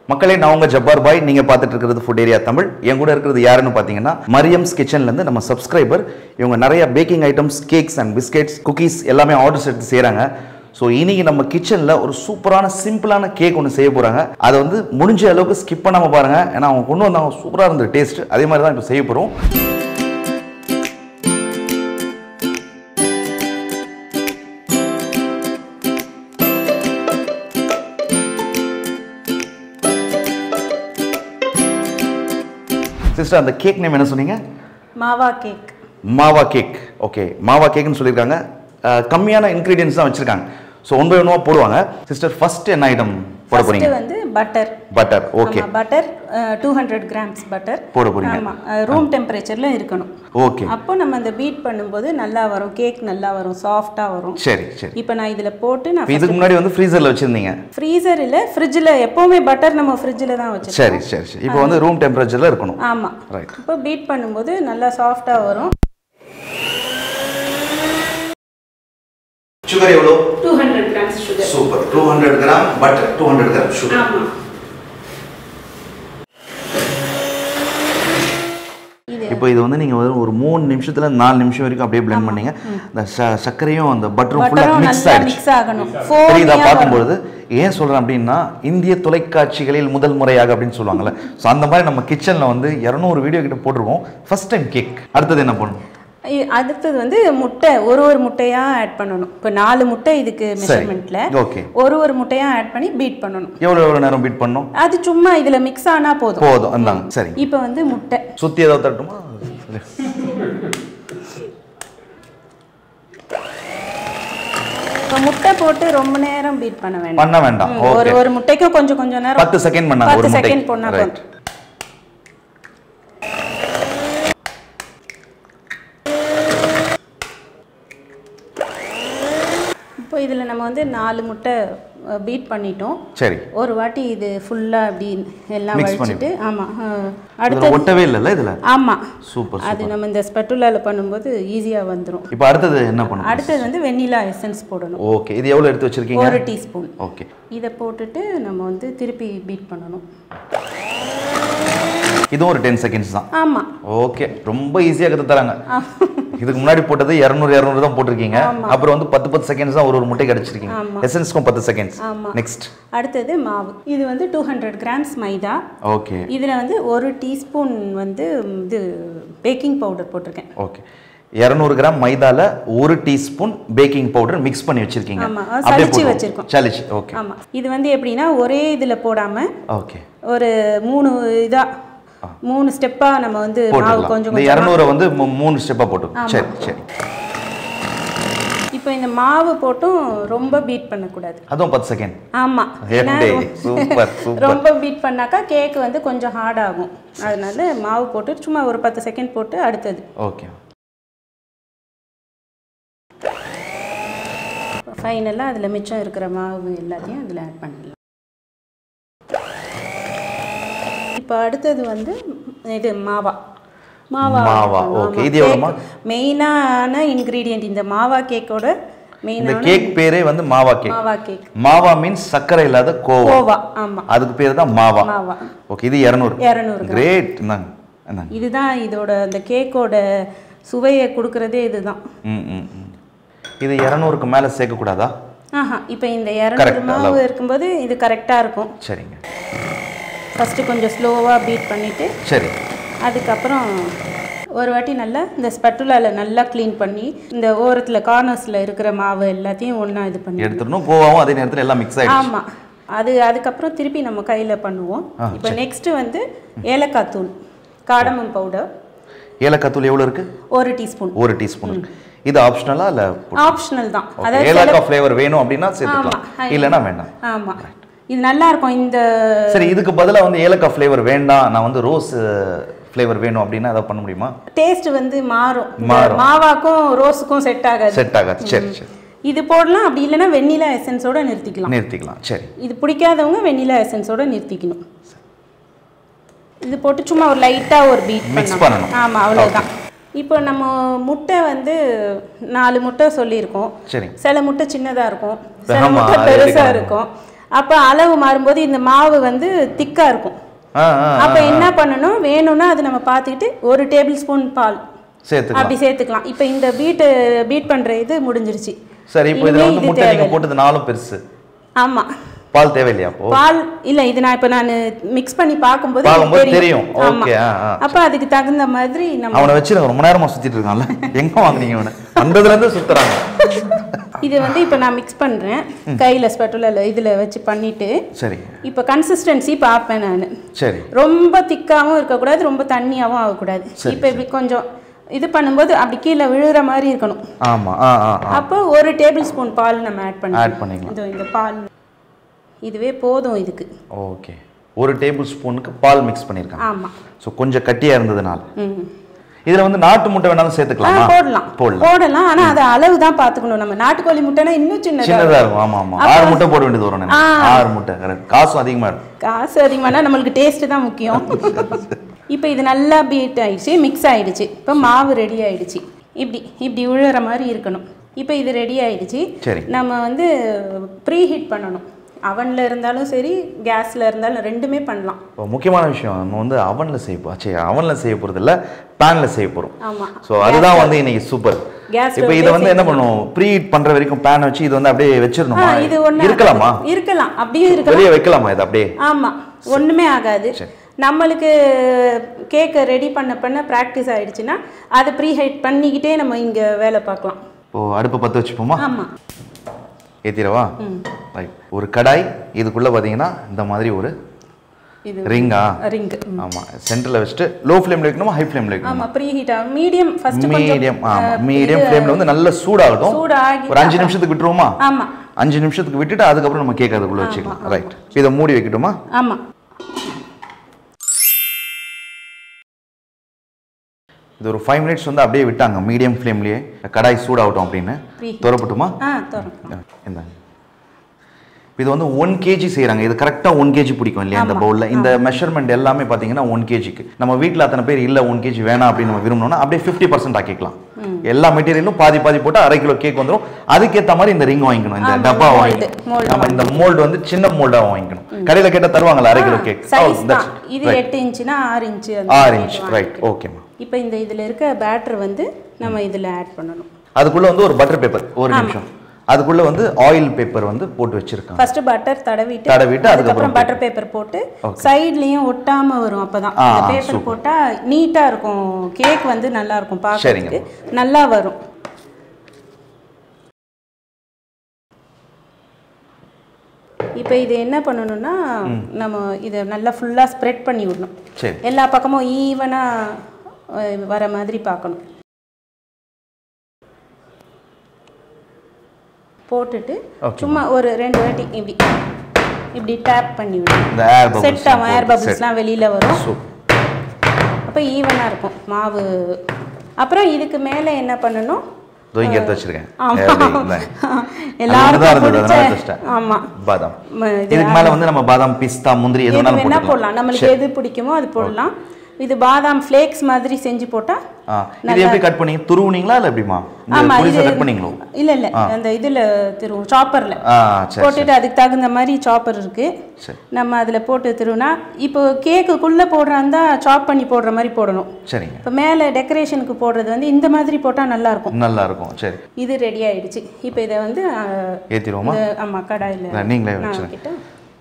மக்களே நான் உங்க ஜப்பார் பாய் நீங்க பார்த்துட்டு இருக்கிறது ஃபுட் ஏரியா தமிழ் என் கூட இருக்கிறது யாருன்னு பார்த்தீங்கன்னா மரியம்ஸ் கிச்சன்ல இருந்து நம்ம சப்ஸ்கிரைபர் இவங்க நிறைய baking items cakes and biscuits cookies எல்லாமே ஆர்டர்ஸ் எடுத்து செய்றாங்க ஸோ இன்னைக்கு நம்ம கிச்சனில் ஒரு சூப்பரான சிம்பிளான கேக் ஒன்று செய்ய போகிறாங்க அதை வந்து முடிஞ்ச அளவுக்கு ஸ்கிப் பண்ணாமல் பாருங்க ஏன்னா அவங்க கொண்டு வந்தாங்க சூப்பராக இருந்தது டேஸ்ட் அதே மாதிரி தான் இப்போ செய்ய போகிறோம் சிஸ்டர் அந்த கேக் நேம் என்ன சொன்னீங்க மாவா கேக் மாவா கேக் ஓகே மாவா கேக்னு சொல்லியிருக்காங்க அஹ், கம்மியான இன்க்ரீடியன்ஸ் தான் வச்சிருக்காங்க ஸோ ஒன் பை ஒன்றுவா போடுவாங்க சிஸ்டர் ஃபர்ஸ்ட் என்ன ஐட்டம் போட ஃபர்ஸ்ட் போறீங்க வந்து பட்டர் பட்டர் ஓகே ஆமா butter two hundred grams butter போட போறீங்க ஆமா ரூம் டெம்பரேச்சர்ல இருக்கணும் ஓகே அப்போ நம்ம இந்த பீட் பண்ணும்போது நல்லா வரும் கேக் நல்லா வரும் சாஃப்டா வரும் சரி சரி இப்போ நான் இதுல போட்டு நான் இப்போ இதுக்கு முன்னாடி வந்து ஃப்ரீசரில் வச்சிருந்தீங்க ஃப்ரீசர் இல்ல ஃப்ரிட்ஜில் எப்பவுமே பட்டர் நம்ம ஃப்ரிட்ஜில் தான் வச்சிருக்கோம் சரி சரி சரி இப்போ வந்து ரூம் டெம்பரேச்சரில் இருக்கணும் ஆமா ரைட் இப்போ பீட் பண்ணும்போது நல்லா சாஃப்டா வரும் சுகர் எவ்வளோ two hundred grams sugar super two hundred gram butter two hundred gram sugar ஆமா இது இப்போ இது வந்து நீங்கள் வந்து ஒரு மூணு நிமிஷத்துல நாலு நிமிஷம் வரைக்கும் அப்படியே blend பண்ணீங்க இந்த ச- சர்க்கரையும் அந்த பட்டரும் ஃபுல்லாக பட்டரும் மிக்ஸ் நல்லா ஆயிடுச்சு மிக்ஸ் ஆகணும் தெரியுதா Foamy-ஆ பார்க்கும்பொழுது ஏன் சொல்றேன் அப்படின்னா இந்திய தொலைக்காட்சிகளில் முதல் முறையாக அப்படின்னு சொல்லுவாங்கல்ல ஸோ அந்த மாதிரி நம்ம கிச்சன்ல வந்து இரநூறு வீடியோ கிட்ட போட்டிருக்கோம் ஃபர்ஸ்ட் டைம் கேக் அடுத்தது என்ன பண்ணணும் இ- அடுத்தது வந்து முட்டை ஒரு ஒரு முட்டையா ஆட் பண்ணணும் இப்போ நாலு முட்டை இதுக்கு மெஷர்மெண்ட்ல ஓகே ஒரு ஒரு முட்டையா ஆட் பண்ணி பீட் பண்ணணும் எவ்வளோ எவ்வளோ நேரம் பீட் பண்ணணும் அது சும்மா இதுல மிக்ஸ் ஆனா போதும் போதும் அந்தாங்க சரி இப்போ வந்து முட்டை சுத்தி ஏதாவது தட்டுமா இப்போ முட்டை போட்டு ரொம்ப நேரம் பீட் பண்ண வேண்டாம் பண்ண வேண்டாம் ம், ஒரு ஓகே ஒரு முட்டைக்கும் கொஞ்சம் கொஞ்சம் நேரம் பத்து செகண்ட் பண்ணாங்க ஒரு பத்து முட்டை செகண்ட் போனா ரைட் போதும் இப்போ இதுல நம்ம வந்து நாலு முட்டை பீட் பண்ணிட்டோம் சரி ஒரு வாட்டி இது ஃபுல்லா அப்படி எல்லாம் Mix வடிச்சிட்டு ஆமா அஹ், இதுல அடுத்தது ஒட்டவே இல்லைல்ல இதுல ஆமா சூப்பர் அது நம்ம இந்த ஸ்பெட்டுலால பண்ணும்போது ஈஸியா வந்துரும் இப்போ அடுத்தது என்ன பண்ணணும் அடுத்தது வந்து வெண்ணிலா எசன்ஸ் போடணும் ஓகே இது எவ்வளோ எடுத்து வச்சிருக்கீங்க ஒரு டீஸ்பூன் ஓகே இதை போட்டுட்டு நம்ம வந்து திருப்பி பீட் பண்ணணும் இதுவும் ஒரு டென் செகண்ட்ஸ் தான் ஆமா ஓகே ரொம்ப ஈஸியாக கற்று தராங்க இதுக்கு முன்னாடி போட்டது இரநூறு இரநூறு தான் போட்டிருக்கீங்க அப்புறம் வந்து பத்து பத்து செகண்ட்ஸ் தான் ஒரு ஒரு முட்டை கிடைச்சிருக்கீங்க எசன்ஸ்க்கும் பத்து செகண்ட்ஸ் ஆமா. நெக்ஸ்ட் அடுத்தது மாவு இது வந்து டூ ஹண்ட்ரட் கிராம்ஸ் மைதா ஓகே இதில் வந்து ஒரு டீஸ்பூன் வந்து இது பேக்கிங் பவுடர் போட்டிருக்கேன் ஓகே இரநூறு கிராம் மைதால ஒரு டீஸ்பூன் பேக்கிங் பவுடர் மிக்ஸ் பண்ணி வச்சிருக்கீங்க ஆமா, அப்படியே சலிச்சு போடுவோம். வச்சிருக்கோம். சலிச்சு ஓகே ஆமா இது வந்து எப்படின்னா ஒரே இதில் போடாம ஓகே ஒரு மூணு இதா மூணு ஸ்டெப்பா நம்ம வந்து மாவு போட்டுக்கலாம் கொஞ்சம் இந்த கொஞ்சம் இரநூறை வந்து மூ- மூணு ஸ்டெப்பாக போட்டுக்கோம் சரி சரி இப்போ இந்த மாவு போட்டும் ரொம்ப பீட் பண்ணக்கூடாது அதுவும் பத்து செகண்ட் ஆமா ஏன்னா எப்படி சூப்பர் சூப்பர் ரொம்ப பீட் பண்ணாக்கா கேக் வந்து கொஞ்சம் ஹார்ட் ஆகும் அதனால மாவு போட்டு சும்மா ஒரு பத்து செகண்ட் போட்டு அடுத்தது ஓகே ஃபைனலாக அதில் மிச்சம் இருக்கிற மாவு எல்லாத்தையும் அதில் ஆட் பண்ணிடலாம் இப்போ அடுத்தது வந்து இது மாவா மாவா மாவா, okay. இது எவ்வளவுமா? மெயினான இன்க்ரீடியன்ட் இந்த மாவா கேக்கோட இந்த மெயினான கேக் பேரே வந்து மாவா கேக் மாவா கேக் மாவா மீன்ஸ் சர்க்கரை இல்லாத கோவா கோவா ஆமாம் அதுக்கு பேர் தான் மாவா மாவா ஓகே இது இரநூறு இரநூறு கிரேட் இந்தாங்க இந்தாங்க இதுதான் இதோட அந்த கேக்கோட சுவையை கொடுக்கறதே இதுதான் ம் ம் ம் இது இரநூறுக்கு மேலே சேர்க்கக்கூடாதா ஆஹா இப்போ இந்த இரநூறு Correct, மாவு இருக்கும்போது இது கரெக்டாக இருக்கும் சரிங்க ஃபஸ்ட்டு கொஞ்சம் ஸ்லோவாக பீட் பண்ணிவிட்டு சரி அதுக்கப்புறம் ஒரு வாட்டி நல்லா இந்த ஸ்பட்டுலாவில் நல்லா க்ளீன் பண்ணி இந்த ஓரத்தில் கார்னர்ஸில் இருக்கிற மாவு எல்லாத்தையும் ஒன்றா இது பண்ணி எடுத்துடணும் கோவாவும் அதே நேரத்தில் எல்லாம் மிக்ஸ் ஆகிடுச்சு ஆமாம் அது அதுக்கப்புறம் திருப்பி நம்ம கையில் பண்ணுவோம் இப்போ நெக்ஸ்ட்டு வந்து ஏலக்காய் தூள் காடமம் பவுடர் ஏலக்காய் தூள் எவ்வளோ இருக்கு ஒரு டீஸ்பூன் ஒரு டீஸ்பூன் இது ஆப்ஷனலா இல்லை ஆப்ஷனல் தான் Okay, ஏலக்காய் ஃப்ளேவர் வேணும் அப்படின்னா சேர்த்துக்கலாம் ஆமா. இல்லைன்னா வேண்டாம் ஆமாம் இது நல்லா இருக்கும் இந்த சரி இதுக்கு பதிலாக வந்து ஏலக்காய் ஃப்ளேவர் வேண்டாம் நான் வந்து ரோஸ் ஃப்ளேவர் வேணும் அப்படின்னா ஏதாவது பண்ண முடியுமா டேஸ்ட் வந்து மாறும் இந்த மாறும். மாவாக்கும் ரோஸுக்கும் செட் ஆகாது செட் ஆகாது சரி சரி இது போடலாம் அப்படி இல்லைன்னா வெண்ணிலா எசன்ஸோட நிறுத்திக்கலாம் நிறுத்திக்கலாம் சரி இது பிடிக்காதவங்க வெண்ணிலா எசன்ஸோட நிறுத்திக்கணும் இது போட்டு சும்மா ஒரு லைட்டாக ஒரு பீட் Mix பண்ணணும். ஆமாம் அவ்வளோதான் இப்போ நம்ம முட்டை வந்து நாலு முட்டை சொல்லியிருக்கோம் சரி சில முட்டை சின்னதாக இருக்கும் சில ஆமா, முட்டை அது பெருசாக எடுக்கணும். இருக்கும் அப்போ அளவு மாறும்போது இந்த மாவு வந்து திக்காக இருக்கும் ஆ ஆ அப்போ என்ன பண்ணணும் வேணும்னா அது நம்ம பார்த்துக்கிட்டு ஒரு டேபிள் ஸ்பூன் பால் சேர்த்துக்கலாம் அப்படி சேர்த்துக்கலாம் இப்போ இந்த பீட்டு பீட் பண்ணுற இது முடிஞ்சிருச்சு சரி இப்போ இதுல இனிமே வந்து இது முட்டை நீங்க தேவையில்லை. போட்டது நாலும் பெருசு ஆமாம் பால் தேவையில்லையா அப்போ பால் இல்ல இது நான் இப்போ நான் மிக்ஸ் பண்ணி பார்க்கும்போது எனக்கு பார்க்கும்போது தெரியும். ஆமா Okay, ஆ, ஆ. அப்போ அதுக்கு தகுந்த மாதிரி நம்ம அவனை வச்சு ரொம்ப நேரமா சுத்திட்டு இருக்கான்ல எங்க வாங்குனீங்க அவனை வந்ததுல இருந்து சுத்துறாங்க இது வந்து இப்போ நான் மிக்ஸ் பண்றேன் கையில ஸ்பெட்டுல இதுல வச்சு பண்ணிட்டு சரி இப்போ கன்சிஸ்டன்சி பார்ப்பேன் நான் சரி ரொம்ப திக்காவும் இருக்கக்கூடாது ரொம்ப தண்ணியாவும் ஆகக்கூடாது இப்போ இப்படி கொஞ்சம் இது பண்ணும்போது அப்படி கீழே விழுகிற மாதிரி இருக்கணும் ஆமா ஆ ஆ ஆ அப்போ ஒரு டேபிள் ஸ்பூன் பால் நம்ம ஆட் பண்ணி ஆட் பண்ணிக்கலாம் இதோ இந்த பால் இதுவே போதும் இதுக்கு ஓகே ஒரு டேபிள் ஸ்பூனுக்கு பால் மிக்ஸ் பண்ணியிருக்காங்க ஆமா ஸோ கொஞ்சம் கட்டியா இருந்ததுனால ம் இதுல வந்து நாட்டு முட்டை வேணாலும் ஆ, சேர்த்துக்கலாமா போடலாம் போடலாம் போடலாம் ஆனா அது அளவு தான் பாத்துக்கணும் நம்ம நாட்டுக்கோழி முட்டைனா இன்னும் சின்னதா சின்னதா இருக்கும் ஆமா ஆமா ஆறு முட்டை போட வேண்டியது வரும் நினைக்கிறேன். ஆறு முட்டை கரெக்ட் காசும் அதிகமா இருக்கும் காசு அதிகமானா நம்மளுக்கு டேஸ்ட் தான் முக்கியம் இப்போ இது நல்லா பீட் ஆயிடுச்சு மிக்ஸ் ஆயிடுச்சு இப்போ மாவு ரெடி ஆயிடுச்சு இப்படி இப்படி விழுற மாதிரி இருக்கணும் இப்போ இது ரெடி ஆயிடுச்சு சரி நம்ம வந்து ப்ரீ ஹீட் பண்ணணும் அவன்ல இருந்தாலும் சரி கேஸ்ல இருந்தாலும் ரெண்டுமே பண்ணலாம் இப்போ முக்கியமான விஷயம் நம்ம வந்து அவன்ல செய்ய போ சரி அவன்ல செய்ய போறது இல்ல பேன்ல செய்ய போறோம் ஆமா ஸோ அதுதான் வந்து இன்னைக்கு சூப்பர் Gas இப்போ இதை வந்து என்ன பண்ணுவோம் ப்ரீ ஹீட் பண்ற வரைக்கும் பேன் வச்சு இது வந்து அப்படியே ஆ, வச்சிடணுமா இது ஒண்ணு இருக்கலாமா இருக்கலாம் அப்படியும் இருக்கலாம் வெளியே வைக்கலாமா இது அப்படியே ஆமா ஒண்ணுமே ஆகாது நம்மளுக்கு கேக்கை ரெடி பண்ண பண்ண ப்ராக்டிஸ் ஆயிடுச்சுன்னா அதை ப்ரீ ஹைட் பண்ணிக்கிட்டே நம்ம இங்க வேலை பார்க்கலாம் இப்போ அடுப்பு பற்ற வச்சுப்போமா ஆமா ஏத்திரவா ரைட் ஒரு கடாய் இதுக்குள்ள பாத்தீங்கன்னா இந்த மாதிரி ஒரு இது ரிங்கா ரிங் ஆமா சென்டர்ல வச்சுட்டு லோ ஃப்ளேம்ல வைக்கணுமா ஹை ஃப்ளேம்ல வைக்கணுமா ஆமா ப்ரீ ஹீட் மீடியம் ஃபர்ஸ்ட் கொஞ்சம் மீடியம் ஆமா மீடியம் ஃப்ளேம்ல வந்து நல்ல சூடாகட்டும் சூடாகி ஒரு அஞ்சு நிமிஷத்துக்கு விட்டுருவோமா ஆமா அஞ்சு நிமிஷத்துக்கு விட்டுட்டு அதுக்கப்புறம் நம்ம கேக் அதுக்குள்ள வச்சுக்கலாம் ரைட் இதை மூடி வைக்கட்டுமா ஆமா இது ஒரு ஃபைவ் மினிட்ஸ் வந்து அப்படியே விட்டாங்க மீடியம் ஃப்ளேம்லயே கடாய் சூடாகட்டும் அப்படின்னு Preheat. திறப்பட்டுமா ஆ தரோம் இந்த இது வந்து ஒன் கேஜி செய்கிறாங்க இது கரெக்டாக ஒன் கேஜி பிடிக்கும் இல்லையா இந்த பவுலில் இந்த மெஷர்மெண்ட் எல்லாமே பார்த்தீங்கன்னா ஒன் கேஜிக்கு நம்ம வீட்டில் அத்தனை பேர் இல்லை ஒன் கேஜி வேணாம் அப்படின்னு நம்ம விரும்பணும்னா அப்படியே ஃபிஃப்டி பர்சன்ட் ஆக்கிக்கலாம் எல்லா மெட்டீரியலும் பாதி பாதி போட்டு அரை கிலோ கேக் வந்துடும் அதுக்கேற்ற மாதிரி இந்த ரிங் வாங்கிக்கணும் இந்த ஆமா, டப்பா mold, வாங்கிக்கணும் mold நம்ம இந்த மோல்டு வந்து சின்ன மோல்டாக வாங்கிக்கணும் கடையில் கேட்டால் தருவாங்கல்ல அரை கிலோ கேக் சைஸ் தான் இது எட்டு இன்ச்சுனா ஆறு இன்ச்சு அந்த ஆறு மாதிரி இன்ச் வாங்கிக்கலாம். ரைட் ஓகேம்மா இப்போ இந்த இதுல இருக்க பேட்டர் வந்து நம்ம இதுல ஆட் பண்ணணும் அதுக்குள்ள வந்து ஒரு பட்டர் பேப்பர் ஒரு நிமிஷம் அதுக்குள்ள வந்து ஆயில் பேப்பர் வந்து போட்டு வச்சிருக்காங்க ஃபர்ஸ்ட் பட்டர் தடவிட்டு தடவிட்டு அதுக்கப்புறம் அதுக்கப்புறம் பட்டர் பேப்பர் போட்டு சைட்லயும் ஒட்டாம வரும் அப்பதான் ஆ, இந்த ஆ, பேப்பர் போட்டா நீட்டா இருக்கும் கேக் வந்து நல்லா இருக்கும் சரிங்க. பார்க்கறதுக்கு நல்லா வரும் இப்போ இது என்ன பண்ணணும்னா நம்ம இதை நல்லா ஃபுல்லாக ஸ்ப்ரெட் பண்ணி விடணும் சரி எல்லா பக்கமும் ஈவனாக வர மாதிரி பார்க்கணும் போட்டுட்டு Okay. சும்மா ஒரு ரெண்டு வாட்டி இப்படி இப்படி டேப் பண்ணி விடணும் இந்த ஏர் பபிள்ஸ் செட் ஆகும் ஏர் பபிள்ஸ்லாம் வெளியில் வரும் சூப்பர் அப்போ ஈவனாக இருக்கும் மாவு அப்புறம் இதுக்கு மேலே என்ன பண்ணணும் இதோ இங்க எடுத்து வச்சிருக்கேன் ஆமா. எப்படி? இந்தாங்க. எல்லாருக்கும் அது ஒண்ணுதான் இருந்தது, அதனால பிடிச்ச எடுத்து வச்சிட்டேன். ஆமாம் பாதாம் ம- இது இதுக்கு மேல வந்து நம்ம பாதாம் பிஸ்தா முந்திரி எது எது வேணாலும் வேணா போட்டுக்கலாம் போடலாம் நம்மளுக்கு எது பிடிக்குமோ அது போடலாம் இது பாதாம் ஃப்ளேக்ஸ் மாதிரி செஞ்சு போட்டா ஆ, இது எப்படி கட் பண்ணி துருவுனீங்களா இல்ல எப்படிமா இந்த ஆமா புளிசை இது கட் பண்ணீங்களோ இல்ல இல்ல அந்த இதுல திருவும் சாப்பர்ல ஆ சரி போட்டுட்டு அதுக்கு தகுந்த மாதிரி சாப்பர் இருக்கு சரி நம்ம அதுல போட்டு திருவுனா இப்போ கேக்குக்குள்ள போடுறாந்தா சாப் பண்ணி போடுற மாதிரி போடணும் சரிங்க இப்போ மேலே டெக்கரேஷனுக்கு போடுறது வந்து இந்த மாதிரி போட்டால் நல்லா இருக்கும் நல்லா இருக்கும் சரி இது ரெடி ஆயிடுச்சு இப்போ இதை வந்து அஹ், ஏத்திடுவோமா இந்த ஆமா கடாயில் இல்ல, நீங்களே வச்சிருங்க கிட்ட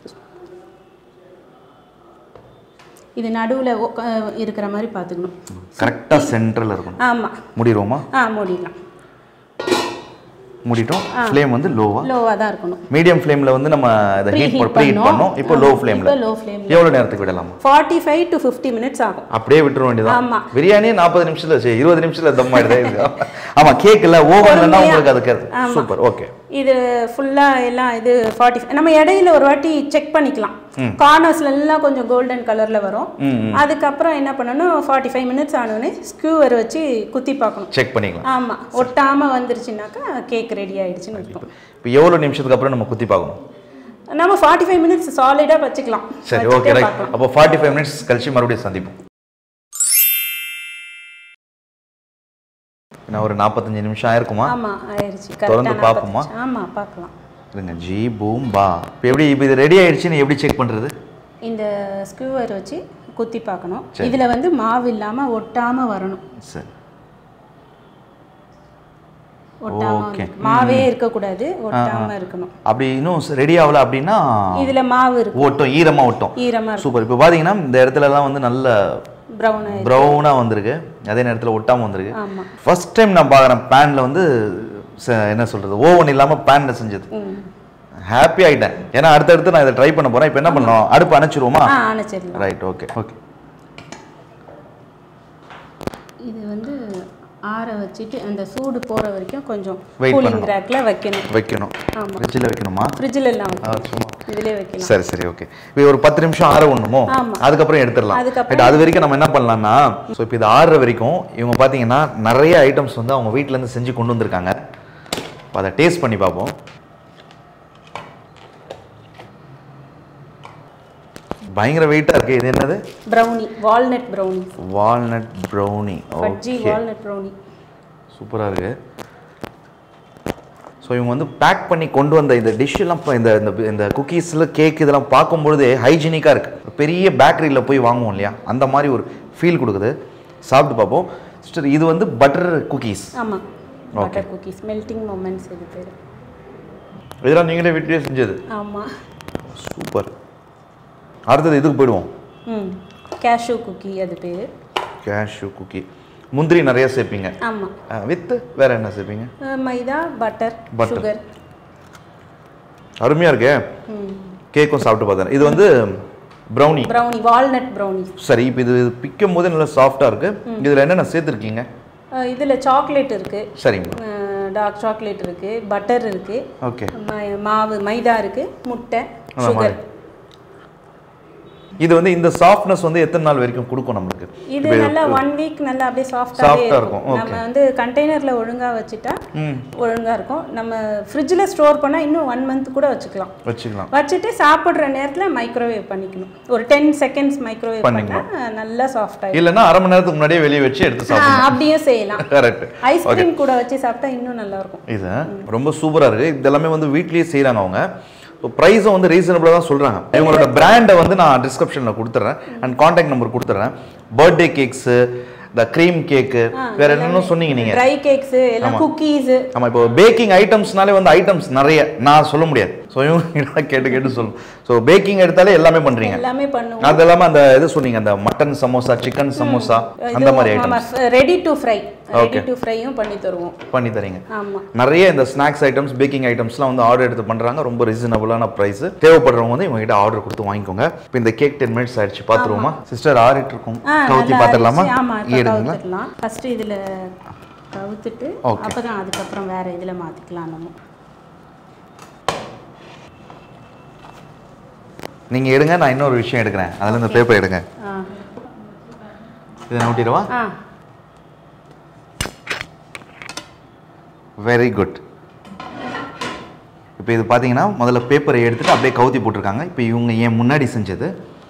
இது நடுவுல உக்க- இருக்கிற மாதிரி பார்த்துக்கணும் கரெக்டா சென்டர்ல இருக்கணும் ஆமா முடிடுவோமா ஆ மூடிடலாம் மூடிட்டோம் ஃப்ளேம் வந்து லோவா லோவாக தான் இருக்கணும் மீடியம் ஃப்ளேம்ல வந்து நம்ம இதை ஹீட் Preheat ப்ரீ ஹீட் பண்ணோம். பண்ணோம் இப்போ லோ ஃப்ளேம்ல இப்போ லோ ஃப்ளேம் எவ்வளவு நேரத்துக்கு விடலாமா forty five to fifty minutes ஆகும் அப்படியே விட்டுற வேண்டியதான் ஆமா. பிரியாணியே நாற்பது நிமிஷத்துல சரி இருபது நிமிஷத்துல தம் ஆயிடுது ஆமா கேக் இல்ல ஓவன்லன்னா உங்களுக்கு அதுக்கு சூப்பர் ஓகே இது ஃபுல்லாக எல்லாம் இது ஃபார்ட்டி நம்ம இடையில ஒரு வாட்டி செக் பண்ணிக்கலாம் கார்னர்ஸ்ல எல்லாம் கொஞ்சம் கோல்டன் கலர்ல வரும் அதுக்கப்புறம் என்ன பண்ணணும் ஃபார்ட்டி ஃபைவ் மினிட்ஸ் ஆனோடனே ஸ்க்யூவர் வச்சு குத்தி பார்க்கணும் செக் பண்ணிக்கலாம் ஆமா ஒட்டாம வந்துருச்சுனாக்கா கேக் ரெடி ஆயிடுச்சுன்னு அர்த்தம் இப்போ எவ்வளவு நிமிஷத்துக்கு அப்புறம் நம்ம குத்தி பார்க்கணும் நம்ம ஃபார்ட்டி ஃபைவ் மினிட்ஸ் சாலிடா வச்சுக்கலாம் சரி வச்சுட்டே ஓகே ரைட் பார்க்கலாம். அப்போ ஃபார்ட்டி ஃபைவ் மினிட்ஸ் கழிச்சு மறுபடியும் சந்திப்போம் நான் ஒரு நாற்பத்தஞ்சு நிமிஷம் ஆயிருக்குமா ஆமா ஆயிடுச்சு தொடர்ந்து கரெக்டாக பார்ப்போமா? ஆமா பார்க்கலாம் இருங்க ஜி பூம் பா இப்போ எப்படி இப்போ இது ரெடி ஆயிடுச்சுன்னு எப்படி செக் பண்ணுறது இந்த ஸ்க்யூவர் வச்சு குத்தி பார்க்கணும் இதில் வந்து மாவு இல்லாமல் ஒட்டாமல் வரணும் சரி ஒட்டாமல் Okay. மாவே இருக்கக்கூடாது ஒட்டாமல் இருக்கணும் அப்படி இன்னும் ரெடி ஆகல அப்படின்னா இதில் மாவு இருக்கும் ஒட்டும் ஈரமாக ஒட்டும் ஈரமாக இருக்கும் சூப்பர் இப்போ பார்த்தீங்கன்னா இந்த இடத்துலலாம் வந்து நல்ல ப்ரௌன் ப்ரௌனாக வந்திருக்கு அதே நேரத்தில் ஒட்டாமல் வந்திருக்கு ஆமாம் ஃபர்ஸ்ட் டைம் நான் பார்க்குறேன் பேனில் வந்து ச- என்ன சொல்கிறது ஓவன் இல்லாமல் பேனில் செஞ்சது ம் ஹாப்பி ஆகிட்டேன் ஏன்னா அடுத்தடுத்து நான் இதை ட்ரை பண்ண போகிறேன் இப்போ என்ன பண்ணணும் அடுப்பு அணைச்சிருவோமா ஆ அணைச்சிடலாம் ரைட் ஓகே ஓகே இது வந்து ஆற வச்சுட்டு அந்த சூடு போகிற வரைக்கும் கொஞ்சம் Wait கூலிங் பண்ணணும். ரேக்கில் வைக்கணும் வைக்கணும் ஆமாம் ஃப்ரிட்ஜில் வைக்கணுமா ஃப்ரிட்ஜில் எல்லாம் ஆ, சும்மா இதிலே வைக்கலாம் சரி சரி ஓகே இப்போ ஒரு பத்து நிமிஷம் ஆற விடணுமோ ஆமா. அதுக்கப்புறம் எடுத்துடலாம் அதுக்கப்புறம் பட் அது வரைக்கும் நம்ம என்ன பண்ணலாம்னா ஸோ இப்போ இது ஆறுற வரைக்கும் இவங்க பார்த்தீங்கன்னா நிறைய ஐட்டம்ஸ் வந்து அவங்க வீட்ல இருந்து செஞ்சு கொண்டு வந்திருக்காங்க இப்போ அதை டேஸ்ட் பண்ணி பார்ப்போம் பயங்கர வெயிட்டாக இருக்கு இது என்னது brownie walnut brownie walnut brownie bajji okay walnut brownie சூப்பராக இருக்கு ஸோ இவங்க வந்து பேக் பண்ணி கொண்டு வந்த இந்த டிஷ் எல்லாம் இப்போ இந்த இந்த இந்த குக்கீஸில் கேக் இதெல்லாம் பார்க்கும்பொழுது ஹைஜீனிக்காக இருக்குது ஒரு பெரிய பேக்கரியில் போய் வாங்குவோம் இல்லையா அந்த மாதிரி ஒரு ஃபீல் கொடுக்குது சாப்பிட்டு பார்ப்போம் சிஸ்டர் இது வந்து பட்டர் குக்கீஸ் ஆமாம் பட்டர் குக்கீஸ் மெல்டிங் மொமெண்ட்ஸ் இது பேர் இதெல்லாம் நீங்களே வீட்டிலே செஞ்சது ஆமாம் சூப்பர் அடுத்தது இதுக்கு போயிடுவோம் ம் கேஷ்யூ குக்கி அது பேர் கேஷ்யூ குக்கி முந்திரி நிறைய சேர்ப்பீங்க ஆமாம் வித்து வேற என்ன சேர்ப்பீங்க மைதா பட்டர் Butter. சுகர் அருமையாக இருக்கே ம் கேக்கும் சாப்பிட்டு பார்த்தேன் இது வந்து ப்ரௌனி ப்ரௌனி வால்நட் ப்ரௌனி சரி இப்போ இது பிக்கும் போது நல்லா சாஃப்டாக இருக்கு இதில் என்னென்ன சேர்த்துருக்கீங்க இதில் சாக்லேட் இருக்குது சரிங்க டார்க் சாக்லேட் இருக்குது பட்டர் இருக்குது ஓகே மாவு மைதா இருக்குது முட்டை ஆமா, சுகர் இது வந்து இந்த சாஃப்ட்னஸ் வந்து எத்தனை நாள் வரைக்கும் கொடுக்கும் நம்மளுக்கு இது நல்லா ஒன் வீக் நல்லா அப்படியே சாஃப்டாகவே Soft ஆ இருக்கும் இருக்கும், நம்ம வந்து கண்டெய்னரில் ஒழுங்கா வச்சுட்டா ம் ஒழுங்கா இருக்கும் நம்ம ஃப்ரிட்ஜில் ஸ்டோர் பண்ணால் இன்னும் ஒன் மந்த் கூட வச்சுக்கலாம் வச்சுக்கலாம் வச்சுட்டு சாப்பிட்ற நேரத்தில் மைக்ரோவேவ் பண்ணிக்கணும் ஒரு டென் செகண்ட்ஸ் மைக்ரோவேவ் பண்ணிக்கணும். பண்ணால் நல்லா சாஃப்ட் ஆகிடும் இல்லைன்னா அரை மணி நேரத்துக்கு முன்னாடியே வெளியே வச்சு எடுத்து சாப்பிடணும் அப்படியும் செய்யலாம் கரெக்ட் ஐஸ்கிரீம் கூட வச்சு சாப்பிட்டா இன்னும் நல்லா இருக்கும் இது ரொம்ப சூப்பராக இருக்குது இதெல்லாமே வந்து வீட்லேயே செய்கிறாங்க அவங்க ஸோ ப்ரைஸும் வந்து ரீசனபிளாக தான் சொல்கிறாங்க இவங்களோட பிராண்டை வந்து நான் டிஸ்கிரிப்ஷனில் கொடுத்துட்றேன் அண்ட் காண்டாக்ட் நம்பர் கொடுத்துட்றேன் பர்த்டே கேக்ஸு இந்த க்ரீம் கேக்கு வேற என்னென்ன சொன்னீங்க நீங்கள் ட்ரை கேக்ஸ் எல்லாம் குக்கீஸ் ஆமாம் இப்போ பேக்கிங் ஐட்டம்ஸ்னாலே வந்து ஐட்டம்ஸ் நிறைய நான் சொல்ல முடியாது ஸோ இவங்க கேட்டு கேட்டு சொல்லணும் ஸோ பேக்கிங் எடுத்தாலே எல்லாமே பண்ணுறீங்க எல்லாமே பண்ணுவோம் அது இல்லாமல் அந்த இது சொன்னீங்க அந்த மட்டன் சமோசா சிக்கன் சமோசா அந்த மாதிரி items ready to fry ready to ஃப்ரையும் பண்ணி தருவோம் பண்ணி தரீங்க ஆமா நிறைய இந்த ஸ்நாக்ஸ் ஐட்டம்ஸ் பேக்கிங் ஐட்டம்ஸ்லாம் வந்து ஆர்டர் எடுத்து பண்ணுறாங்க ரொம்ப ரீசனபிளான ப்ரைஸ் தேவைப்படுறவங்க வந்து இவங்ககிட்ட ஆர்டர் கொடுத்து வாங்கிக்கோங்க இப்போ இந்த கேக் டென் மினிட்ஸ் ஆயிடுச்சு பார்த்துருவோமா சிஸ்டர் ஆறிட்டு இருக்கும் ஆ, கவுத்தி நல்லா பார்த்துடலாமா அரிசி, ஆமா இப்போ எடுங்களா கவுத்துடலாம் ஃபர்ஸ்ட் இதுல கவுத்துட்டு Okay. அப்பதான் அதுக்கப்புறம் வேற இதுல மாத்திக்கலாம் நம்ம நீங்கள் எடுங்க நான் இன்னொரு விஷயம் எடுக்கிறேன் அதில் இந்த பேப்பர் எடுங்க ஆ இதை நோட்டிடுவா ஆ வெரி குட் இப்போ இது பார்த்தீங்கன்னா முதல்ல பேப்பரை எடுத்துட்டு அப்படியே கவுத்தி போட்டிருக்காங்க இப்போ இவங்க ஏன் முன்னாடி செஞ்சது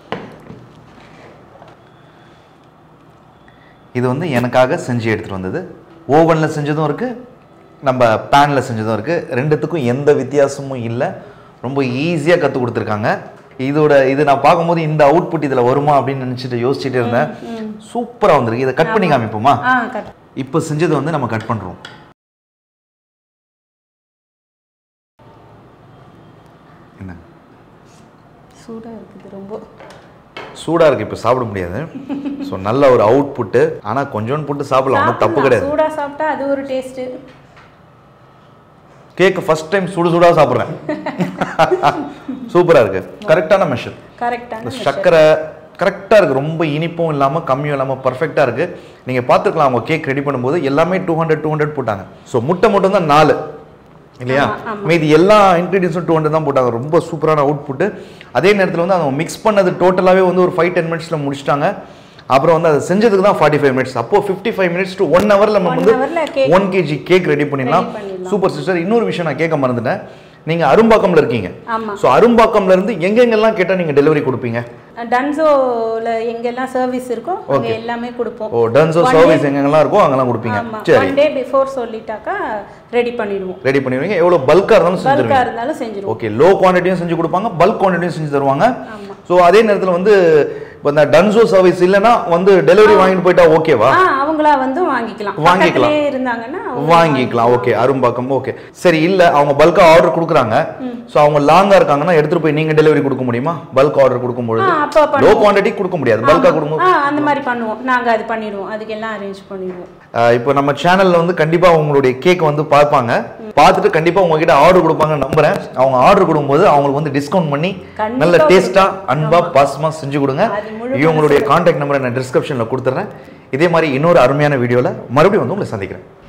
இது வந்து எனக்காக செஞ்சு எடுத்துகிட்டு வந்தது ஓவனில் செஞ்சதும் இருக்குது நம்ம பேனில் செஞ்சதும் இருக்குது ரெண்டுத்துக்கும் எந்த வித்தியாசமும் இல்லை ரொம்ப ஈஸியாக கற்றுக் கொடுத்துருக்காங்க இதோட இது நான் பார்க்கும்போது இந்த அவுட்புட் இதில் வருமா அப்படின்னு நினச்சிட்டு யோசிச்சுட்டே இருந்தேன் சூப்பராக வந்திருக்கு இதை கட் பண்ணி காமிப்போமா ஆ கட் இப்போ செஞ்சது வந்து நம்ம கட் பண்ணுறோம் என்ன சூடா இருக்குது ரொம்ப சூடாக இருக்குது இப்போ சாப்பிட முடியாது ஸோ நல்ல ஒரு அவுட்புட்டு ஆனால் கொஞ்சோண்டு போட்டு சாப்பிடலாம் ஒன்றும் தப்பு சாப்பிடலாம். கிடையாது சூடா சாப்பிட்டா அது ஒரு டேஸ்ட் கேக்கு ஃபர்ஸ்ட் டைம் சுடு சூடாக சாப்பிட்றேன் சூப்பராக இருக்குது கரெக்டான மெஷர் கரெக்டான இந்த சர்க்கரை கரெக்டாக இருக்குது ரொம்ப இனிப்பும் இல்லாமல் கம்மியும் இல்லாமல் பர்ஃபெக்டாக இருக்குது நீங்கள் பார்த்துருக்கலாம் அவங்க கேக் ரெடி பண்ணும்போது எல்லாமே டூ ஹண்ட்ரட் டூ ஹண்ட்ரட் போட்டாங்க ஸோ முட்டை மட்டும் தான் நாலு இல்லையா மீதி எல்லா இன்க்ரீடியன்ஸும் டூ ஹண்ட்ரட் தான் போட்டாங்க ரொம்ப சூப்பரான அவுட்புட்டு அதே நேரத்தில் வந்து அவங்க மிக்ஸ் பண்ணது டோட்டலாகவே வந்து ஒரு ஃபைவ் டென் மினிட்ஸில் முடிச்சிட்டாங்க அப்புறம் வந்து அதை செஞ்சதுக்கு தான் ஃபார்ட்டி ஃபைவ் மினிட்ஸ் அப்போ fifty five minutes to one ஹவரில் நம்ம One வந்து hour ல cake one KG cake ready பண்ணிடலாம் Ready பண்ணிடலாம். சூப்பர் சிஸ்டர் இன்னொரு விஷயம் நான் கேட்க மறந்துட்டேன் நீங்கள் அரும்பாக்கம்ல இருக்கீங்க ஆமா ஸோ அரும்பாக்கம்ல இருந்து எங்கெங்கெல்லாம் கேட்டால் நீங்கள் டெலிவரி கொடுப்பீங்க டன்சோல எங்கெல்லாம் சர்வீஸ் இருக்கோ அங்க எல்லாமே கொடுப்போம் ஓ டன்சோ சர்வீஸ் எங்கெங்கெல்லாம் இருக்கோ அங்கெல்லாம் கொடுப்பீங்க ஆமா சரி ஒன் டே பிஃபோர் சொல்லிட்டாக்கா ரெடி பண்ணிடுவோம் ரெடி பண்ணிடுவீங்க எவ்வளோ பல்காக இருந்தாலும் செஞ்சு பல்கா இருந்தாலும் செஞ்சிருவோம் ஓகே லோ குவான்டிட்டியும் செஞ்சு கொடுப்பாங்க பல்க் குவான்டிட்டியும் செஞ்சு தருவாங்க ஆமா ஸோ அதே நேரத்தில் வந்து இப்போ இந்த டன்சோ சர்வீஸ் இல்லைன்னா வந்து டெலிவரி வாங்கிட்டு போயிட்டா ஓகேவா ஆ அவங்களா வந்து வாங்கிக்கலாம் வாங்கிக்கலாம். பக்கத்துலயே இருந்தாங்கன்னா அவங்க வாங்கிக்கலாம் ஓகே அரும்பாக்கம் ஓகே சரி இல்ல அவங்க பல்கா ஆர்டர் கொடுக்குறாங்க ஸோ அவங்க லாங்கா இருக்காங்கன்னா எடுத்துட்டு போய் நீங்க டெலிவரி கொடுக்க முடியுமா பல்க் ஆர்டர் கொடுக்கும் ஆ, பொழுது அப்போ லோ பண்ணுவோம் குவான்டிட்டி கொடுக்க முடியாது பல்கா கொடுக்கும் ஆ அந்த மாதிரி பண்ணுவோம் நாங்க அது பண்ணிடுவோம் அதுக்கெல்லாம் அரேஞ்ச் பண்ணிடுவோம் ஆஹ் இப்போ நம்ம சேனல்ல வந்து கண்டிப்பா உங்களுடைய கேக் வந்து பார்ப்பாங்க பார்த்துட்டு கண்டிப்பா உங்ககிட்ட ஆர்டர் கொடுப்பாங்கன்னு நம்புறேன் அவங்க ஆர்டர் கொடுக்கும்போது அவங்களுக்கு வந்து டிஸ்கவுண்ட் பண்ணி கண்டிப்பா நல்ல டேஸ்டா அன்பா பாசமா செஞ்சு கொடுங்க அது முழு இவங்களுடைய கான்டாக்ட் நம்பரை நான் டிஸ்கிரிப்ஷன்ல கொடுத்துறேன் இதே மாதிரி இன்னொரு அருமையான வீடியோல மறுபடியும் வந்து உங்களை சந்திக்கிறேன்